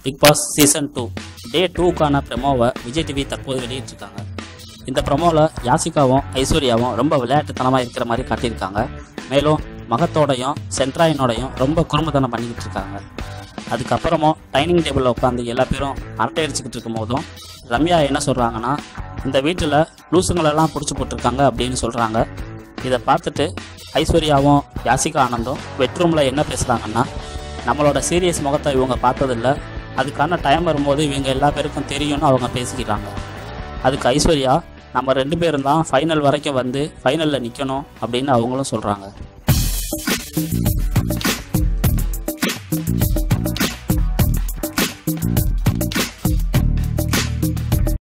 big Boss season two day டூக்கான ப்ரெமோவை Vijay TV தற்போது வெளியிட்டிருக்காங்க இந்த ப்ரெமோவில் யாசிகாவும் ஐஸ்வர்யாவும் ரொம்ப விளையாட்டுத்தனமாக இருக்கிற மாதிரி காட்டியிருக்காங்க மேலும் மகத்தோடையும் சென்ட்ராயினோடையும் ரொம்ப குறும்புத்தனம் பண்ணிக்கிட்டு இருக்காங்க அதுக்கப்புறமும் டைனிங் டேபிளில் உட்காந்து எல்லா பேரும் அரட்டை அடிச்சுக்கிட்டு இருக்கும் போதும் ரம்யா என்ன சொல்கிறாங்கன்னா இந்த வீட்டில் லூசுங்களெல்லாம் பிடிச்சி போட்டிருக்காங்க அப்படின்னு சொல்கிறாங்க இதை பார்த்துட்டு ஐஸ்வர்யாவும் யாசிகா ஆனந்தும் பெட்ரூமில் என்ன பேசுகிறாங்கன்னா நம்மளோட சீரியஸ் முகத்தை இவங்க பார்த்ததில்ல அதுக்கான டைம் வரும்போது இவங்க எல்லா பேருக்கும் தெரியும்னு அவங்க பேசிக்கிறாங்க அதுக்கு ஐஸ்வர்யா நம்ம ரெண்டு பேரும் தான் ஃபைனல் வரைக்கும் வந்து ஃபைனலில் நிற்கணும் அப்படின்னு அவங்களும் சொல்கிறாங்க